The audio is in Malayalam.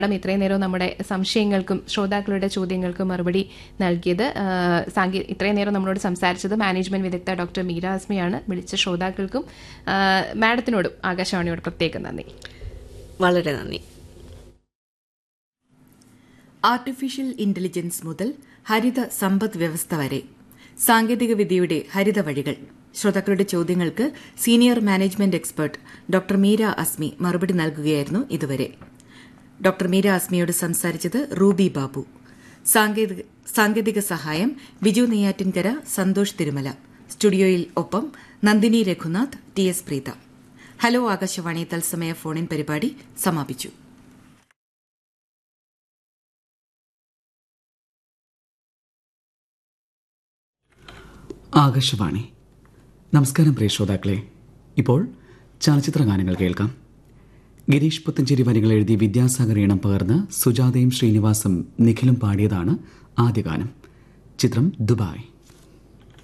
മാഡം ഇത്രയും നേരം നമ്മുടെ സംശയങ്ങൾക്കും ശ്രോതാക്കളുടെ ചോദ്യങ്ങൾക്കും മറുപടി നൽകിയത് ആ, സാങ്കേ ഇത്രയും നേരം നമ്മളോട് സംസാരിച്ചത് മാനേജ്മെന്റ് വിദഗ്ധ ഡോക്ടർ മീര അസ്മിയാണ് വിളിച്ച ശ്രോതാക്കൾക്കും ആ, മാഡത്തിനോടും ആകാശവാണിയോട് പ്രത്യേകം നന്ദി വളരെ നന്ദി ആർട്ടിഫിഷ്യൽ ഇന്റലിജൻസ് മുതൽ ഹരിത സമ്പദ് വ്യവസ്ഥ വരെ സാങ്കേതിക വിദ്യയുടെ ഹരിത വഴികൾ ശ്രോതാക്കളുടെ ചോദ്യങ്ങൾക്ക് senior management expert doctor Meera Asmi മറുപടി നൽകുകയായിരുന്നു ഇതുവരെ ഡോക്ടർ മീര അസ്മിയോട് സംസാരിച്ചത് റൂബി ബാബു സാങ്കേതിക സാങ്കേതിക സഹായം ബിജു നെയ്യാറ്റിൻകര സന്തോഷ് തിരുമല സ്റ്റുഡിയോയിൽ ഒപ്പം Nandini Raghunath T S Preetha hello Akashvani തത്സമയ ഫോണിൻ പരിപാടി സമാപിച്ചു ആകാശവാണി നമസ്കാരം പ്രിയ ശ്രോതാക്കളെ ഇപ്പോൾ ചലച്ചിത്ര ഗാനങ്ങൾ കേൾക്കാം ഗിരീഷ് പുത്തഞ്ചേരി വരികൾ എഴുതി വിദ്യാസാഗർ ഈണം പകർന്ന് സുജാതയും ശ്രീനിവാസും നിഖിലും പാടിയതാണ് ആദ്യ ഗാനം ചിത്രം ദുബായ്